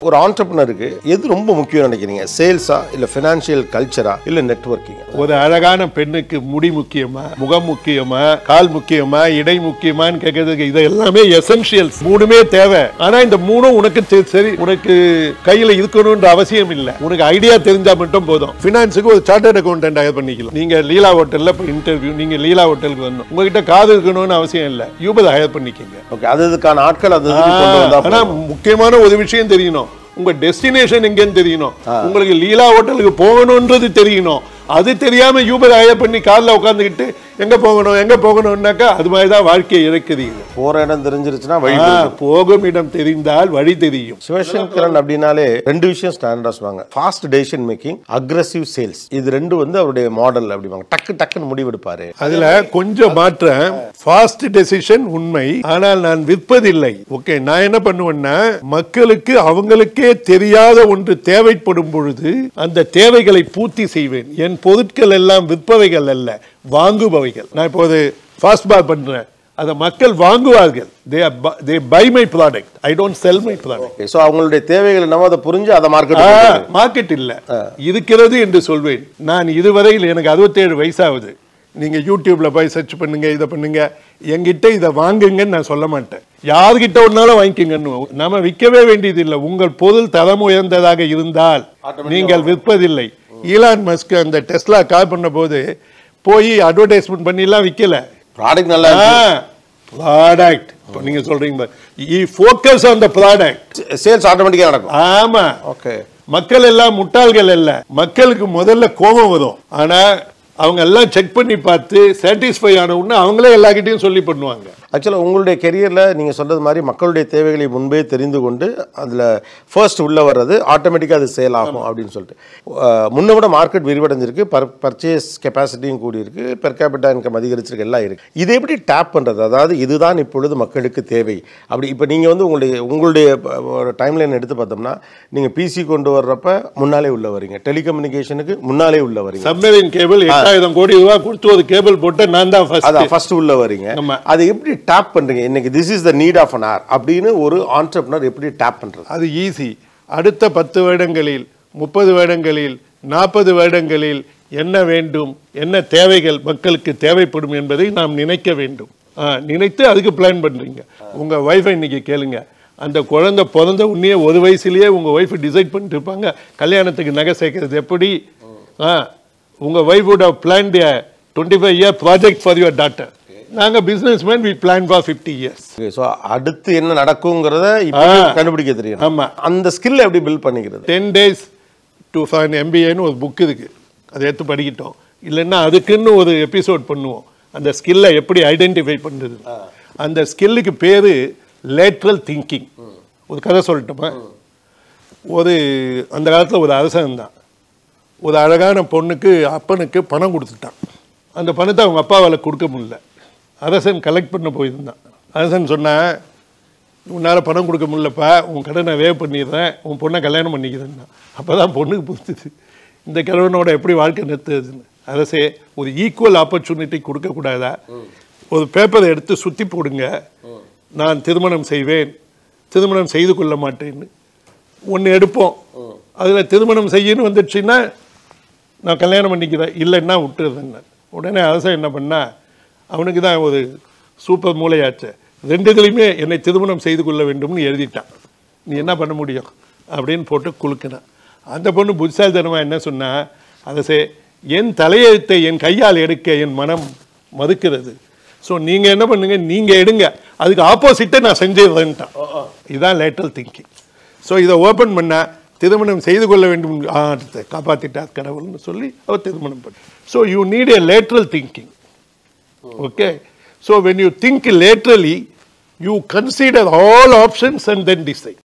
ஒரு ஆண்டர்பனருக்கு எது ரொம்ப முக்கியம் நினைக்கிறீங்க சேல்ஸா இல்ல ஃபினான்ஷியல் கல்ச்சரா இல்ல நெட்வொர்க்கிங் ஒரு அழகான பெண்ணுக்கு முடி முக்கியமா முகம் முக்கியமா கால் முக்கியமா இடை முக்கியமான்னு கேட்கறதுக்கு இது எல்லாமே எசென்ஷியல்ஸ் மூணுமே தேவை ஆனா இந்த மூணும் உனக்கு தெ- சரி உனக்கு கையில இருக்கணும்ன்ற அவசியம் இல்ல உனக்கு ஐடியா தெரிஞ்சா மட்டும் போதும் பினான்ஸுக்கு ஒரு சார்ட்டர்ட் அக்கௌண்டன்ட் ஹயர் பண்ணிக்கலாம் நீங்க லீலா ஹோட்டல்ல இன்டர்வியூ நீங்க லீலா ஹோட்டலுக்கு வரணும் உங்ககிட்ட காது இருக்கணும்னு அவசியம் இல்ல யூபர் ஹயர் பண்ணிக்கங்க ஓகே அது இதுக்கான ஆட்கள் அது இதுக்கு கொண்டு வந்தா ஆனா முக்கியமான ஒரு விஷயம் தெரியணும் உங்க டெஸ்டினேஷன் எங்கன்னு தெரியணும் உங்களுக்கு லீலா ஹோட்டலுக்கு போகணும்ன்றது தெரியணும் அது தெரியாம யூபர் ஹயர் பண்ணி கார்ல உட்காந்துக்கிட்டு எங்க போகணும் எங்க போகணும்னாக்கா அது மாதிரி தான் வாழ்க்கையை இறக்குறீங்க போற இடம் தெரிஞ்சிருச்சுன்னா வழி ஆ, போகும் இடம் தெரிந்தால் வழி தெரியும் சிவசங்கரன் அப்படின்னாலே ரெண்டு விஷயம் ஸ்டாண்டர்டா சொல்லுவாங்க fast decision making aggressive sales இது ரெண்டு வந்து அவருடைய மாடல் அப்படிவாங்க டக்கு டக்குன்னு முடிவெடுப்பாரு அதுல கொஞ்சம் மாற்றம் ஃபாஸ்ட் டெசிஷன் உண்மை ஆனால் நான் விற்பதில்லை ஓகே நான் என்ன பண்ணுவேன்னா மக்களுக்கு அவங்களுக்கே தெரியாத ஒன்று தேவைப்படும் பொழுது அந்த தேவைகளை பூர்த்தி செய்வேன் என் பொருட்கள் எல்லாம் விற்பவைகள் அல்ல வாங்குபவைகள் நான் இப்போது ஃபாஸ்ட் பார் பண்றேன் அதை மக்கள் வாங்குவார்கள் they they buy my product I don't sell my product so அவங்களுடைய தேவைகள் என்னவோ அதை புரிஞ்சு அதை மார்க்கெட் மார்க்கெட் இல்ல இருக்கிறது என்று சொல்வேன் நான் இதுவரையில் எனக்கு அறுபத்தேழு வயசாகுது நீங்க யூடியூப்ல போய் சர்ச் பண்ணுங்க இதை பண்ணுங்க என்கிட்ட இதை வாங்குங்கன்னு நான் சொல்ல மாட்டேன் யார்கிட்ட ஒன்னாலும் வாங்கிக்கங்கன்னு நாம விற்கவே வேண்டியது இல்லை உங்கள் பொருள் தரம் உயர்ந்ததாக இருந்தால் நீங்கள் விற்பதில்லை ஈலான் மஸ்க் அந்த டெஸ்லா கால் பண்ண போது போய் அட்வர்டைஸ்மெண்ட் பண்ணிலாம் விற்கல ப்ராடக்ட் நல்லா ப்ராடக்ட் இப்போ நீங்க சொல்றீங்க focus on the product sales ஆட்டோமேட்டிக்கா நடக்கும் ஆமா ஓகே மக்கள் எல்லாம் முட்டாள்கள் அல்ல மக்களுக்கு முதல்ல கோபம் வரும் ஆனா அவங்க எல்லாம் செக் பண்ணி பார்த்து சாட்டிஸ்ஃபை ஆன உடனே அவங்களே எல்லார்கிட்டயும் சொல்லி பண்ணுவாங்க ஆக்சுவலாக உங்களுடைய கெரியரில் நீங்கள் சொல்றது மாதிரி மக்களுடைய தேவைகளை முன்பே தெரிந்து கொண்டு அதில் ஃபர்ஸ்ட் உள்ள வர்றது ஆட்டோமேட்டிக்காக அது சேல் ஆகும் அப்படின்னு சொல்லிட்டு அஹ், முன்ன விட மார்க்கெட் விரிவடைஞ்சிருக்கு பர் பர்ச்சேஸ் கெப்பாசிட்டியும் கூடியிருக்கு பெர் கேபிட்டா இன்கம் அதிகரிச்சிருக்கு எல்லாம் இருக்கு இது எப்படி டேப் பண்ணுறது அதாவது இதுதான் இப்பொழுது மக்களுக்கு தேவை அப்படி இப்போ நீங்கள் வந்து உங்களுடைய உங்களுடைய டைம் லைன் எடுத்து பார்த்தோம்னா நீங்கள் பிசி கொண்டு வர்றப்ப முன்னாலே உள்ள வரீங்க டெலிகம்யூனிகேஷனுக்கு முன்னாலே உள்ள வரீங்க சப்மரின் கேபிள் எட்டாயிரம் கோடி ரூபாய் கொடுத்து ஒரு கேபிள் போட்டு நான் தான் first. அதான் ஃபர்ஸ்ட் உள்ள வரீங்க ஆமா. அது எப்படி டேப் பண்றீங்க இன்னைக்கு this is the need of an hour அப்படின்னு ஒரு ஆண்டர்பனர் எப்படி டேப் பண்றது அது ஈஸி அடுத்த பத்து வருடங்களில் முப்பது வருடங்களில் நாற்பது வருடங்களில் என்ன வேண்டும் என்ன தேவைகள் மக்களுக்கு தேவைப்படும் என்பதை நாம் நினைக்க வேண்டும் ஆ, நினைத்து அதுக்கு பிளான் பண்றீங்க உங்க ஒய்ஃபை இன்னைக்கு கேளுங்க அந்த குழந்தை பிறந்த உடனே ஒரு வயசுலயே உங்க ஒய்ஃப் டிசைட் பண்ணிட்டு இருப்பாங்க கல்யாணத்துக்கு நகை சேர்க்கறது எப்படி ஆ உங்க wife would have planned a twenty five year project for your daughter நாங்க businessman we plan for fifty years so அடுத்து என்ன நடக்குங்கிறத இப்போ கண்டுபிடிக்க தெரியும் ஆமா அந்த ஸ்கில் எப்படி பில்ட் பண்ணிக்கிறது டென் டேஸ் டு ஃபைன் எம்பிஏன்னு ஒரு புக் இருக்கு அதை எடுத்து படிக்கிட்டோம் இல்லைன்னா அதுக்குன்னு ஒரு எபிசோட் பண்ணுவோம் அந்த ஸ்கில்லை எப்படி ஐடென்டிஃபை பண்ணுறது அந்த ஸ்கில்லுக்கு பேரு லேட்ரல் திங்கிங் ஒரு கதை சொல்லட்டுமா ஒரு அந்த காலத்தில் ஒரு அரசன் தான் ஒரு அழகான பொண்ணுக்கு அப்பனுக்கு பணம் கொடுத்துட்டான் அந்த பணத்தை அவங்க அப்பாவால் கொடுக்க முடியல அரசன் கலெக்ட் பண்ண போயிருந்தான் அரசன் சொன்னா உன்னால் பணம் கொடுக்க முடியலப்பா உன் கடனை நான் வேவ் பண்ணிடுறேன் உன் பொண்ணை கல்யாணம் பண்ணிக்கிறேன்னா அப்போ தான் பொண்ணுக்கு புரிஞ்சுது இந்த கிழவனோட எப்படி வாழ்க்கை நிறுத்துறதுன்னு அரசே ஒரு ஈக்குவல் ஆப்பர்ச்சுனிட்டி கொடுக்கக்கூடாதா ஒரு பேப்பரை எடுத்து சுற்றி போடுங்க நான் திருமணம் செய்வேன் திருமணம் செய்து கொள்ள மாட்டேன்னு ஒன்று எடுப்போம் அதில் திருமணம் செய்யன்னு வந்துடுச்சுன்னா நான் கல்யாணம் பண்ணிக்கிறேன் இல்லைன்னா விட்டுறதுன்னு உடனே அரசன் என்ன பண்ணா அவனுக்கு தான் ஒரு சூப்பர் மூளையாச்சு ரெண்டுகளையுமே என்னை திருமணம் செய்து கொள்ள வேண்டும்னு எழுதிட்டான் நீ என்ன பண்ண முடியும் அப்படின்னு போட்டு குலுக்கினான் அந்த பொண்ணு புத்திசாலித்தனமாக என்ன சொன்னா அரசே என் தலையெழுத்தை என் கையால் எடுக்க என் மனம் மறுக்கிறது ஸோ நீங்கள் என்ன பண்ணுங்க நீங்கள் எடுங்க அதுக்கு ஆப்போசிட்டை நான் செஞ்சிடுறேன்ட்டான் இதுதான் லேட்டல் திங்கிங் ஸோ இதை ஓப்பன் பண்ணா திருமணம் செய்து கொள்ள வேண்டும் ஆ, காப்பாத்திட்டார் கடவுள்னு சொல்லி அவர் திருமணம் பண்ண so you need a lateral thinking okay so when you think laterally you consider all options and then decide